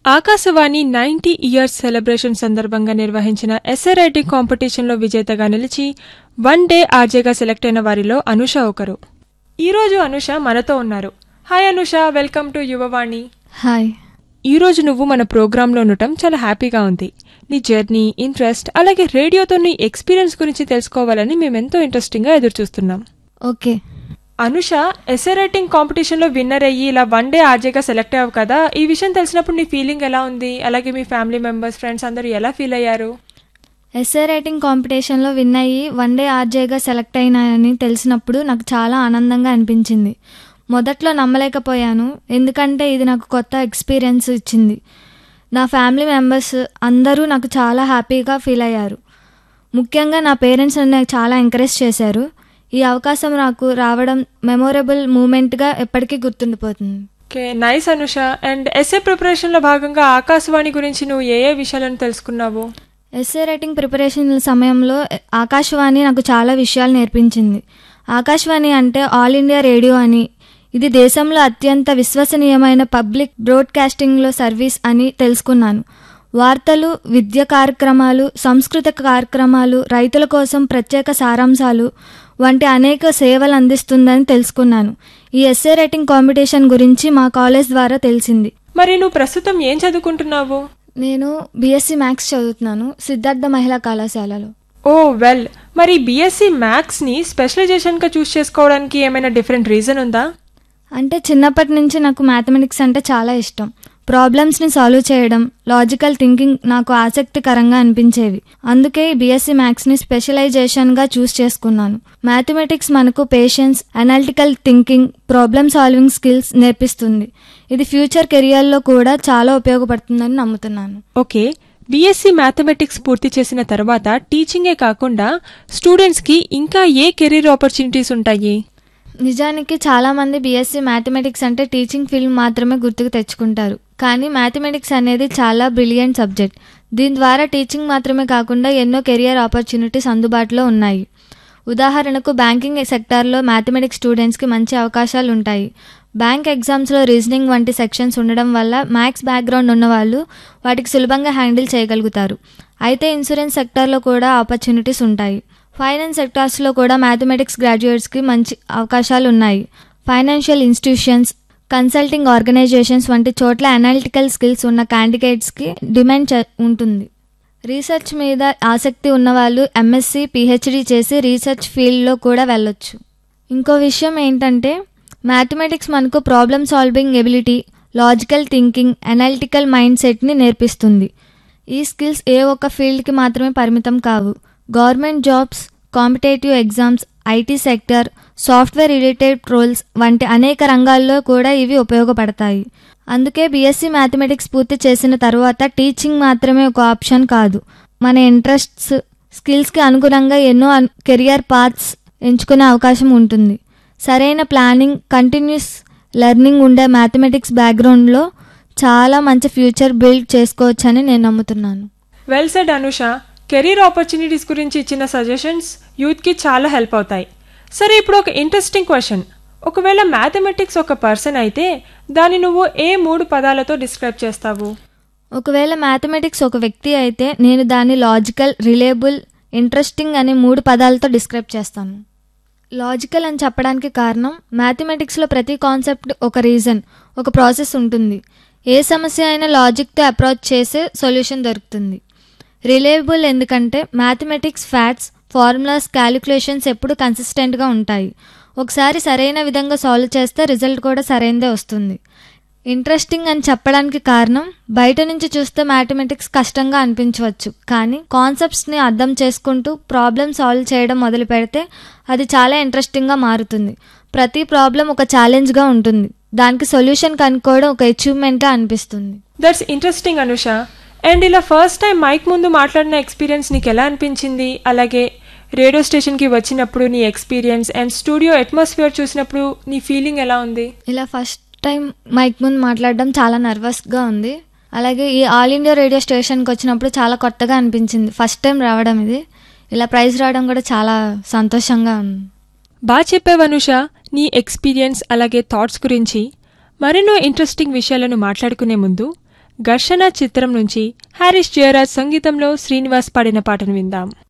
Akashvani ninety years celebration సందర్భంగా నిర్వహించిన SA writing కాంపిటీషన్లో విజేతగా నిలిచి వన్ డే ఆర్జేగా సెలెక్ట్ అయిన వారిలో అనుష ఒకరు ఈరోజు అనుష మనతో ఉన్నారు hi Anusha welcome to Yuvavani hi ఈరోజు నువ్వు మన ప్రోగ్రాంలో ఉండటం చాలా హ్యాపీగా ఉంది నీ జర్నీ ఇంట్రెస్ట్ అలాగే రేడియోతో నీ ఎక్స్పీరియన్స్ గురించి తెలుసుకోవాలని మేమెంతో ఇంట్రెస్టింగ్గా ఎదురుచూస్తున్నాం ఓకే అనుష ఎస్ఏ రైటింగ్ కాంపిటీషన్లో విన్నర్ అయ్యి ఇలా వన్ డే ఆర్జేగా సెలెక్ట్ అయ్యావు కదా ఈ విషయం తెలిసినప్పుడు నీ ఫీలింగ్ ఎలా ఉంది అలాగే మీ ఫ్యామిలీ మెంబర్స్ ఫ్రెండ్స్ అందరూ ఎలా ఫీల్ అయ్యారు ఎస్ఏ రైటింగ్ కాంపిటీషన్లో విన్ అయ్యి వన్ డే ఆర్జేగా సెలెక్ట్ అయినాయని తెలిసినప్పుడు నాకు చాలా ఆనందంగా అనిపించింది మొదట్లో నమ్మలేకపోయాను ఎందుకంటే ఇది నాకు కొత్త ఎక్స్పీరియన్స్ ఇచ్చింది నా ఫ్యామిలీ మెంబర్స్ అందరూ నాకు చాలా హ్యాపీగా ఫీల్ అయ్యారు ముఖ్యంగా నా పేరెంట్స్ నన్ను చాలా ఎంకరేజ్ చేశారు ఈ అవకాశం నాకు రావడం మెమొరబుల్ మూమెంట్గా ఎప్పటికీ గుర్తుండిపోతుంది okay nice Anusha and essay ప్రిపరేషన్లో భాగంగా ఆకాశవాణి గురించి నువ్వు ఏ ఏ విషయాలను తెలుసుకున్నావు ఎస్ఏ రైటింగ్ ప్రిపరేషన్ సమయంలో ఆకాశవాణి నాకు చాలా విషయాలు నేర్పించింది ఆకాశవాణి అంటే ఆల్ ఇండియా రేడియో అని ఇది దేశంలో అత్యంత విశ్వసనీయమైన పబ్లిక్ బ్రాడ్కాస్టింగ్లో సర్వీస్ అని తెలుసుకున్నాను వార్తలు విద్య కార్యక్రమాలు సాంస్కృతిక కార్యక్రమాలు రైతుల కోసం ప్రత్యేక సారాంశాలు వంటి అనేక సేవలు అందిస్తుందని తెలుసుకున్నాను ఈ ఎస్ఏ రైటింగ్ కాంపిటీషన్ గురించి మా కాలేజ్ ద్వారా తెలిసింది మరి నువ్వు ప్రస్తుతం ఏం చదువుకుంటున్నావు నేను బీఎస్సీ మ్యాథ్స్ చదువుతున్నాను సిద్ధార్థ మహిళా కళాశాలలో ఓ వెల్ మరి బీఎస్సీ మ్యాథ్స్ని స్పెషలైజేషన్గా చూస్ చేసుకోవడానికి ఏమైనా డిఫరెంట్ రీజన్ ఉందా అంటే చిన్నప్పటి నుంచి నాకు మ్యాథమెటిక్స్ అంటే చాలా ఇష్టం ప్రాబ్లమ్స్ని సాల్వ్ చేయడం లాజికల్ థింకింగ్ నాకు ఆసక్తికరంగా అనిపించేవి అందుకే బీఎస్సీ మ్యాథ్స్ని స్పెషలైజేషన్గా చూస్ చేసుకున్నాను మ్యాథమెటిక్స్ మనకు patience analytical thinking problem solving skills నేర్పిస్తుంది ఇది ఫ్యూచర్ కెరియర్లో కూడా చాలా ఉపయోగపడుతుందని నమ్ముతున్నాను ఓకే బీఎస్సీ మ్యాథమెటిక్స్ పూర్తి చేసిన తర్వాత టీచింగే కాకుండా స్టూడెంట్స్కి ఇంకా ఏ కెరీర్ ఆపర్చునిటీస్ ఉంటాయి నిజానికి చాలామంది బీఎస్సీ మ్యాథమెటిక్స్ అంటే టీచింగ్ ఫీల్డ్ మాత్రమే గుర్తుకు తెచ్చుకుంటారు కానీ మ్యాథమెటిక్స్ అనేది చాలా బ్రిలియంట్ సబ్జెక్ట్ దీని ద్వారా టీచింగ్ మాత్రమే కాకుండా ఎన్నో కెరియర్ ఆపర్చునిటీస్ అందుబాటులో ఉన్నాయి ఉదాహరణకు బ్యాంకింగ్ సెక్టార్లో మ్యాథమెటిక్స్ స్టూడెంట్స్కి మంచి అవకాశాలు ఉంటాయి బ్యాంక్ ఎగ్జామ్స్లో రీజనింగ్ వంటి సెక్షన్స్ ఉండడం వల్ల మ్యాథ్స్ బ్యాక్గ్రౌండ్ ఉన్నవాళ్ళు వాటికి సులభంగా హ్యాండిల్ చేయగలుగుతారు అయితే ఇన్సూరెన్స్ సెక్టార్లో కూడా ఆపర్చునిటీస్ ఉంటాయి ఫైనాన్స్ సెక్టార్స్లో కూడా మ్యాథమెటిక్స్ గ్రాడ్యుయేట్స్కి మంచి అవకాశాలు ఉన్నాయి ఫైనాన్షియల్ ఇన్స్టిట్యూషన్స్ కన్సల్టింగ్ ఆర్గనైజేషన్స్ వంటి చోట్ల అనాలిటికల్ స్కిల్స్ ఉన్న క్యాండిడేట్స్కి డిమాండ్ చ- ఉంటుంది రీసెర్చ్ మీద ఆసక్తి ఉన్నవాళ్ళు ఎంఎస్సి పిహెచ్డి చేసి రీసెర్చ్ ఫీల్డ్లో కూడా వెళ్ళొచ్చు ఇంకో విషయం ఏంటంటే మ్యాథమెటిక్స్ మనకు problem solving ability logical thinking analytical mind సెట్ని నేర్పిస్తుంది ఈ స్కిల్స్ ఏ ఒక్క ఫీల్డ్కి మాత్రమే పరిమితం కావు government jobs competitive exams IT sector software related roles వంటి అనేక రంగాల్లో కూడా ఇవి ఉపయోగపడతాయి అందుకే బీఎస్సీ మ్యాథమెటిక్స్ పూర్తి చేసిన తర్వాత టీచింగ్ మాత్రమే ఒక ఆప్షన్ కాదు మన ఇంట్రెస్ట్స్ స్కిల్స్కి అనుగుణంగా ఎన్నో అన్- కెరియర్ పాత్స్ ఎంచుకునే అవకాశం ఉంటుంది సరైన ప్లానింగ్ కంటిన్యూస్ లెర్నింగ్ ఉండే మ్యాథమెటిక్స్ బ్యాక్గ్రౌండ్లో చాలా మంచి ఫ్యూచర్ బిల్డ్ చేసుకోవచ్చని నేను నమ్ముతున్నాను well said Anusha career opportunities గురించి ఇచ్చిన సజెషన్స్ యూత్కి చాలా హెల్ప్ అవుతాయి సరే ఇప్పుడు ఒక ఇంట్రెస్టింగ్ క్వశ్చన్ ఒకవేళ మ్యాథమెటిక్స్ ఒక పర్సన్ అయితే దాన్ని నువ్వు ఏ మూడు పదాలతో డిస్క్రైబ్ చేస్తావు ఒకవేళ మ్యాథమెటిక్స్ ఒక వ్యక్తి అయితే నేను దాన్ని లాజికల్ రిలేబుల్ ఇంట్రెస్టింగ్ అనే మూడు పదాలతో డిస్క్రైబ్ చేస్తాను లాజికల్ అని చెప్పడానికి కారణం మ్యాథమెటిక్స్లో ప్రతి కాన్సెప్ట్ ఒక రీజన్ ఒక ప్రాసెస్ ఉంటుంది ఏ సమస్య అయినా లాజిక్తో అప్రోచ్ చేసే సొల్యూషన్ దొరుకుతుంది రిలేబుల్ ఎందుకంటే మ్యాథమెటిక్స్ ఫ్యాక్ట్స్ ఫార్ములాస్ క్యాలిక్యులేషన్స్ ఎప్పుడు కన్సిస్టెంట్గా ఉంటాయి ఒకసారి సరైన విధంగా సాల్వ్ చేస్తే రిజల్ట్ కూడా సరైనదే వస్తుంది ఇంట్రెస్టింగ్ అని చెప్పడానికి కారణం బయట నుంచి చూస్తే మ్యాథమెటిక్స్ కష్టంగా అనిపించవచ్చు కానీ కాన్సెప్ట్స్ని అర్థం చేసుకుంటూ ప్రాబ్లమ్ సాల్వ్ చేయడం మొదలు పెడితే అది చాలా ఇంట్రెస్టింగ్గా మారుతుంది ప్రతి ప్రాబ్లం ఒక ఛాలెంజ్గా ఉంటుంది దానికి సొల్యూషన్ కనుక్కోవడం ఒక అచీవ్మెంట్గా అనిపిస్తుంది దట్స్ ఇంట్రెస్టింగ్ అనుష అండ్ ఇలా ఫస్ట్ టైం మైక్ ముందు మాట్లాడిన ఎక్స్పీరియన్స్ నీకు ఎలా అనిపించింది అలాగే రేడియో స్టేషన్కి వచ్చినప్పుడు నీ ఎక్స్పీరియన్స్ అండ్ స్టూడియో అట్మాస్ఫియర్ చూసినప్పుడు నీ ఫీలింగ్ ఎలా ఉంది ఇలా ఫస్ట్ టైం మైక్ ముందు మాట్లాడడం చాలా నర్వస్గా ఉంది అలాగే ఈ ఆల్ ఇండియా రేడియో స్టేషన్కి వచ్చినప్పుడు చాలా కొత్తగా అనిపించింది ఫస్ట్ టైం రావడం ఇది ఇలా ప్రైజ్ రావడం కూడా చాలా సంతోషంగా ఉంది బాగా చెప్పావు అనుష నీ ఎక్స్పీరియన్స్ అలాగే థాట్స్ గురించి మరెన్నో ఇంట్రెస్టింగ్ విషయాలను మాట్లాడుకునే ముందు ఘర్షణ చిత్రం నుంచి హారిస్ జయరాజ్ సంగీతంలో శ్రీనివాస్ పాడిన పాటను విందాం